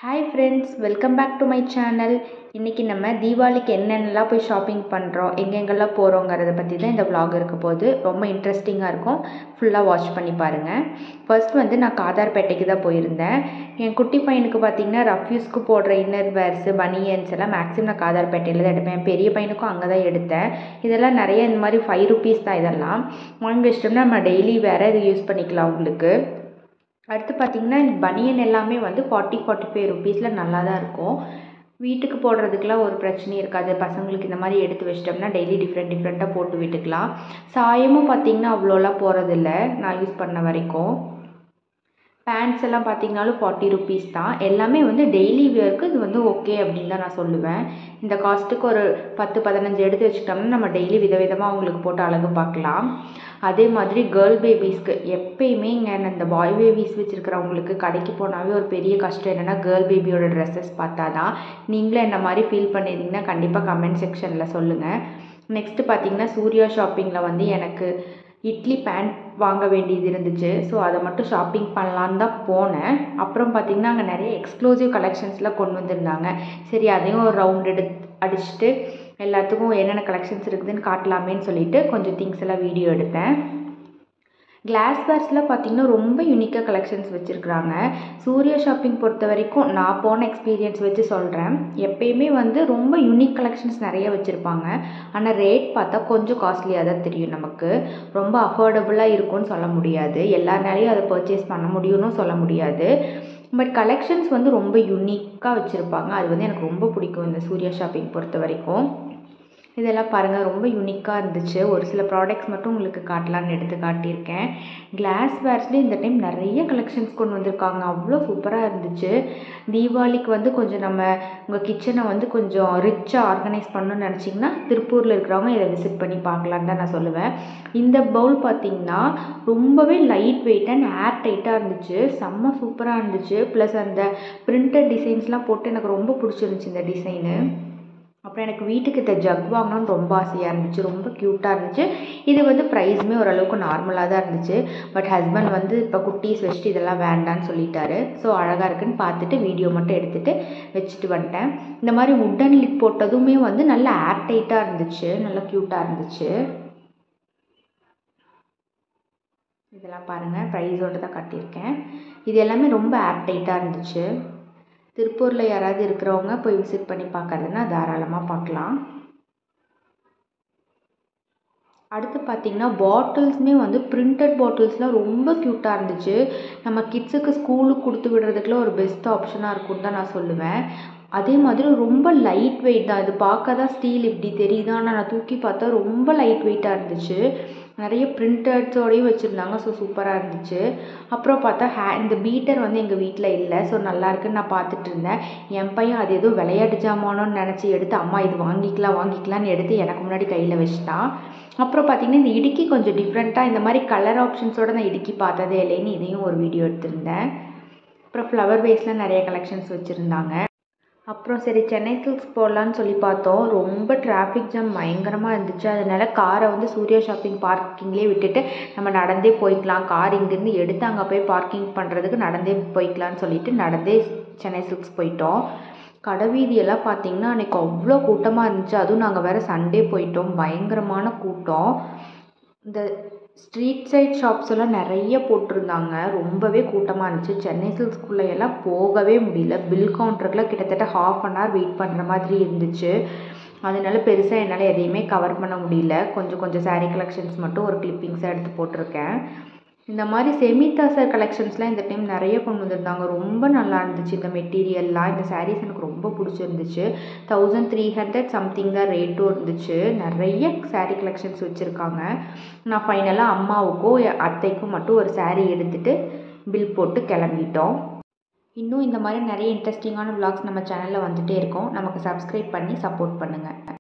hi friends welcome back to my channel இன்றைக்கி நம்ம தீபாவளிக்கு என்னென்னலாம் போய் ஷாப்பிங் பண்ணுறோம் எங்கெங்கெல்லாம் போகிறோங்கிறத பற்றி தான் இந்த vlog இருக்க போகுது ரொம்ப இன்ட்ரெஸ்டிங்காக இருக்கும் ஃபுல்லாக வாட்ச் பண்ணி பாருங்கள் ஃபர்ஸ்ட் வந்து நான் காதார்பேட்டைக்கு தான் போயிருந்தேன் என் குட்டி பையனுக்கு பார்த்தீங்கன்னா ரஃப்யூஸ்க்கு போடுற இன்னர் வேர்ஸு பனியன்ஸ் எல்லாம் மேக்ஸிமம் நான் காதார்பேட்டையில் தான் எடுப்பேன் பெரிய பையனுக்கும் அங்கே தான் எடுத்தேன் இதெல்லாம் நிறைய இந்த மாதிரி ஃபைவ் ருபீஸ் தான் இதெல்லாம் வாங்கி வச்சிட்டோம்னா நம்ம டெய்லி வேறு இது யூஸ் பண்ணிக்கலாம் உங்களுக்கு அடுத்து பார்த்திங்கன்னா பனியன் எல்லாமே வந்து ஃபார்ட்டி ஃபார்ட்டி ஃபைவ் ருபீஸில் நல்லா தான் இருக்கும் வீட்டுக்கு போடுறதுக்கெலாம் ஒரு பிரச்சனையும் இருக்காது பசங்களுக்கு இந்த மாதிரி எடுத்து வச்சிட்டோம்னா டெய்லி டிஃப்ரெண்ட் டிஃப்ரெண்ட்டாக போட்டு விட்டுக்கலாம் சாயமும் பார்த்திங்கன்னா அவ்வளோலாம் போகிறதில்ல நான் யூஸ் பண்ண வரைக்கும் பேண்ட்ஸ் எல்லாம் பார்த்தீங்கனாலும் ஃபார்ட்டி ருபீஸ் தான் எல்லாமே வந்து டெய்லி வியருக்கு இது வந்து ஓகே அப்படின்னு தான் நான் சொல்லுவேன் இந்த காஸ்ட்டுக்கு ஒரு பத்து பதினஞ்சு எடுத்து வச்சுக்கிட்டோம்னா நம்ம டெய்லி விதவிதமாக அவங்களுக்கு போட்டு அழகு பார்க்கலாம் அதே மாதிரி கேர்ள் பேபிஸ்க்கு எப்பயுமே இங்கே இந்த பாய் பேபிஸ் வச்சுருக்கிறவங்களுக்கு கடைக்கு போனாவே ஒரு பெரிய கஷ்டம் என்னென்னா கேர்ள் பேபியோட ட்ரெஸ்ஸஸ் பார்த்தா தான் நீங்களும் என்ன மாதிரி ஃபீல் பண்ணியிருந்தீங்கன்னா கண்டிப்பாக கமெண்ட் செக்ஷனில் சொல்லுங்கள் நெக்ஸ்ட்டு பார்த்தீங்கன்னா சூர்யா ஷாப்பிங்கில் வந்து எனக்கு இட்லி பேண்ட் வாங்க வேண்டியது இருந்துச்சு ஸோ அதை மட்டும் ஷாப்பிங் பண்ணலான்னு தான் போனேன் அப்புறம் பார்த்திங்கன்னா அங்கே நிறைய எக்ஸ்க்ளூசிவ் கலெக்ஷன்ஸ்லாம் கொண்டு வந்திருந்தாங்க சரி அதையும் ஒரு ரவுண்ட் எடுத்து அடிச்சுட்டு எல்லாத்துக்கும் என்னென்ன கலெக்ஷன்ஸ் இருக்குதுன்னு காட்டலாமேன்னு சொல்லிட்டு கொஞ்சம் திங்ஸ் எல்லாம் வீடியோ எடுத்தேன் கிளாஸ் வேர்ஸில் பார்த்திங்கன்னா ரொம்ப யூனிக்காக கலெக்ஷன்ஸ் வச்சுருக்குறாங்க சூர்யா ஷாப்பிங் பொறுத்த வரைக்கும் நான் போன எக்ஸ்பீரியன்ஸ் வச்சு சொல்கிறேன் எப்பயுமே வந்து ரொம்ப யூனிக் கலெக்ஷன்ஸ் நிறைய வச்சுருப்பாங்க ஆனால் ரேட் பார்த்தா கொஞ்சம் காஸ்ட்லியாக தான் தெரியும் நமக்கு ரொம்ப அஃபோர்டபுளாக இருக்கும்னு சொல்ல முடியாது எல்லாருனாலையும் அதை பர்ச்சேஸ் பண்ண முடியும்னு சொல்ல முடியாது பட் கலெக்ஷன்ஸ் வந்து ரொம்ப யூனிக்காக வச்சுருப்பாங்க அது வந்து எனக்கு ரொம்ப பிடிக்கும் இந்த சூர்யா ஷாப்பிங் பொறுத்த வரைக்கும் இதெல்லாம் பாருங்கள் ரொம்ப யூனிக்காக இருந்துச்சு ஒரு சில ப்ராடக்ட்ஸ் மட்டும் உங்களுக்கு காட்டலான்னு எடுத்து காட்டியிருக்கேன் கிளாஸ் வேர்ஸ்லேயே இந்த டைம் நிறைய கலெக்ஷன்ஸ் கொண்டு வந்திருக்காங்க அவ்வளோ சூப்பராக இருந்துச்சு தீபாவளிக்கு வந்து கொஞ்சம் நம்ம உங்கள் கிச்சனை வந்து கொஞ்சம் ரிச்சாக ஆர்கனைஸ் பண்ணணும்னு நினச்சிங்கன்னா திருப்பூரில் இருக்கிறவங்க இதை விசிட் பண்ணி பார்க்கலான்னு தான் நான் சொல்லுவேன் இந்த பவுல் பார்த்திங்கன்னா ரொம்பவே லைட் வெயிட் அண்ட் ஏர் டைட்டாக இருந்துச்சு செம்ம சூப்பராக இருந்துச்சு ப்ளஸ் அந்த பிரிண்டட் டிசைன்ஸ்லாம் போட்டு எனக்கு ரொம்ப பிடிச்சிருந்துச்சி இந்த டிசைனு அப்புறம் எனக்கு வீட்டுக்கு இந்த ஜக் வாங்கணும்னு ரொம்ப ஆசையாக இருந்துச்சு ரொம்ப க்யூட்டாக இருந்துச்சு இது வந்து ப்ரைஸுமே ஓரளவுக்கு நார்மலாக தான் இருந்துச்சு பட் ஹஸ்பண்ட் வந்து இப்போ குட்டீஸ் வச்சுட்டு இதெல்லாம் வேண்டான்னு சொல்லிட்டாரு ஸோ அழகாக இருக்குன்னு பார்த்துட்டு வீடியோ மட்டும் எடுத்துகிட்டு வச்சுட்டு வந்துட்டேன் இந்த மாதிரி உட்டன் லிட் போட்டதுமே வந்து நல்லா ஏர் டைட்டாக இருந்துச்சு நல்லா க்யூட்டாக இருந்துச்சு இதெல்லாம் பாருங்கள் ப்ரைஸோடு தான் கட்டியிருக்கேன் இது எல்லாமே ரொம்ப ஏர் டைட்டாக இருந்துச்சு திருப்பூரில் யாராவது இருக்கிறவங்க போய் விசிட் பண்ணி பார்க்கறதுனா தாராளமாக பார்க்கலாம் அடுத்து பார்த்திங்கன்னா பாட்டில்ஸுமே வந்து பிரிண்டட் பாட்டில்ஸ்லாம் ரொம்ப க்யூட்டாக இருந்துச்சு நம்ம கிட்ஸுக்கு ஸ்கூலுக்கு கொடுத்து விடுறதுக்குலாம் ஒரு பெஸ்ட் ஆப்ஷனாக இருக்கும்னு தான் நான் சொல்லுவேன் அதே மாதிரி ரொம்ப லைட் வெயிட் தான் இது பார்க்க தான் ஸ்டீல் இப்படி தெரியுது ஆனால் நான் தூக்கி பார்த்தா ரொம்ப லைட் வெயிட்டாக இருந்துச்சு நிறைய பிரிண்டட்ஸோடையும் வச்சுருந்தாங்க ஸோ சூப்பராக இருந்துச்சு அப்புறம் பார்த்தா ஹே இந்த பீட்டர் வந்து எங்கள் வீட்டில் இல்லை ஸோ நல்லா இருக்குன்னு நான் பார்த்துட்டு இருந்தேன் என் பையன் அது எதுவும் விளையாட்டு ஜாமானோன்னு நினச்சி எடுத்து அம்மா இது வாங்கிக்கலாம் வாங்கிக்கலான்னு எடுத்து எனக்கு முன்னாடி கையில் வச்சுட்டான் அப்புறம் பார்த்திங்கன்னா இந்த இடுக்கி கொஞ்சம் டிஃப்ரெண்ட்டாக இந்த மாதிரி கலர் ஆப்ஷன்ஸோடு நான் இடுக்கி பார்த்ததே இல்லைன்னு இதையும் ஒரு வீடியோ எடுத்திருந்தேன் அப்புறம் ஃப்ளவர் வேஸில் நிறைய கலெக்ஷன்ஸ் வச்சுருந்தாங்க அப்புறம் சரி சென்னை சில்க்ஸ் போடலான்னு சொல்லி பார்த்தோம் ரொம்ப டிராஃபிக் ஜாம் பயங்கரமாக இருந்துச்சு அதனால காரை வந்து சூர்யா ஷாப்பிங் பார்க்கிங்லேயே விட்டுட்டு நம்ம நடந்தே போய்க்கலாம் கார் இங்கேருந்து எடுத்து அங்கே போய் பார்க்கிங் பண்ணுறதுக்கு நடந்தே போய்க்கலான்னு சொல்லிட்டு நடந்தே சென்னை சில்க்ஸ் போயிட்டோம் கடைவீதியெல்லாம் பார்த்திங்கன்னா அன்றைக்கி அவ்வளோ கூட்டமாக இருந்துச்சு அதுவும் நாங்கள் வேறு சண்டே போயிட்டோம் பயங்கரமான கூட்டம் இந்த ஸ்ட்ரீட் சைட் ஷாப்ஸ் எல்லாம் நிறைய போட்டிருந்தாங்க ரொம்பவே கூட்டமாக இருந்துச்சு சென்னை சில்க்ஸ்குள்ளே எல்லாம் போகவே முடியல பில் கவுண்டருக்குலாம் கிட்டத்தட்ட ஹாஃப் அன் ஹவர் வெயிட் பண்ணுற மாதிரி இருந்துச்சு அதனால பெருசாக என்னால் எதையுமே கவர் பண்ண முடியல கொஞ்சம் கொஞ்சம் சாரீ கலெக்ஷன்ஸ் மட்டும் ஒரு கிளிப்பிங்ஸாக எடுத்து போட்டிருக்கேன் இந்த மாதிரி செமிதாசர் கலெக்ஷன்ஸ்லாம் இந்த டைம் நிறைய கொண்டு வந்திருந்தாங்க ரொம்ப நல்லா இருந்துச்சு இந்த மெட்டீரியல்லாம் இந்த சாரீஸ் எனக்கு ரொம்ப பிடிச்சிருந்துச்சு தௌசண்ட் த்ரீ ஹண்ட்ரட் சம்திங் தான் ரேட்டும் இருந்துச்சு நிறைய சாரீ கலெக்ஷன்ஸ் வச்சுருக்காங்க நான் ஃபைனலாக அம்மாவுக்கும் அத்தைக்கும் மட்டும் ஒரு சாரீ எடுத்துகிட்டு பில் போட்டு கிளம்பிட்டோம் இன்னும் இந்த மாதிரி நிறைய இன்ட்ரெஸ்டிங்கான விளாக்ஸ் நம்ம சேனலில் வந்துகிட்டே இருக்கோம் நமக்கு சப்ஸ்கிரைப் பண்ணி சப்போர்ட் பண்ணுங்கள்